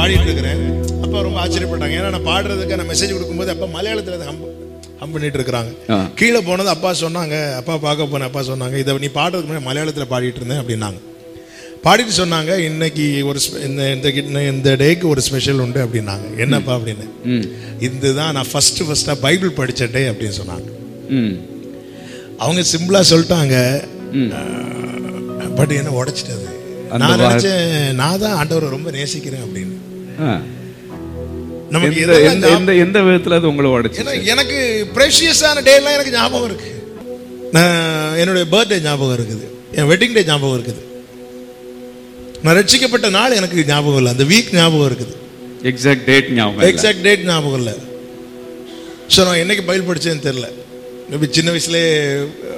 பாடிட்டு இருக்கிறேன் அப்பா ரொம்ப ஆச்சரியப்பட்டாங்க ஏன்னா நான் பாடுறதுக்கு நான் மெசேஜ் கொடுக்கும்போது அப்பா மலையாளத்தில் ஹம் ஹம் பண்ணிட்டு இருக்கிறாங்க ஆ. கீழே போனது அப்பா சொன்னாங்க அப்பா பார்க்க போன அப்பா சொன்னாங்க இதை நீ பாடுறதுக்கு முன்னாடி மலையாளத்தில் பாடிட்டு இருந்தேன் அப்படின்னாங்க பாடிட்டு சொன்னாங்க இன்னைக்கு ஒரு ஸ்பெ- இந்த இந்த இந்த- இந்த டேக்கு ஒரு ஸ்பெஷல் உண்டு அப்படின்னாங்க என்னப்பா அப்படின்னு ம் இதுதான் நான் ஃபர்ஸ்ட் ஃபர்ஸ்டா பைபிள் படிச்ச டே அப்படின்னு சொன்னாங்க ம் அவங்க சிம்பிளா சொல்லிட்டாங்க ம். பட் என்ன உடைச்சிட்டது அந்த நான் வா- நினைச்சேன் நான் தான் ஆண்டவரை ரொம்ப நேசிக்கிறேன் அப்படின்னு ஆ. நமக்கு எந்த எதெல்லாம் எந்த ஞாபகம் எந்த எந்த விதத்துல அது உங்களை உடைச்சு ஏன்னா எனக்கு ப்ரெஷியஸான டேலாம் எனக்கு ஞாபகம் இருக்கு நான் என்னுடைய பர்த்டே ஞாபகம் இருக்குது என் வெட்டிங் டே ஞாபகம் இருக்குது நான் ரட்சிக்கப்பட்ட நாள் எனக்கு ஞாபகம் இல்லை அந்த வீக் ஞாபகம் இருக்குது எக்ஸாக்ட் டேட் ஞாபகம் இல்ல. எக்ஸாக்ட் டேட் ஞாபகம் இல்லை ஸோ நான் என்னைக்கு பயில் படிச்சேன்னு தெரில மேபி சின்ன வயசுலேயே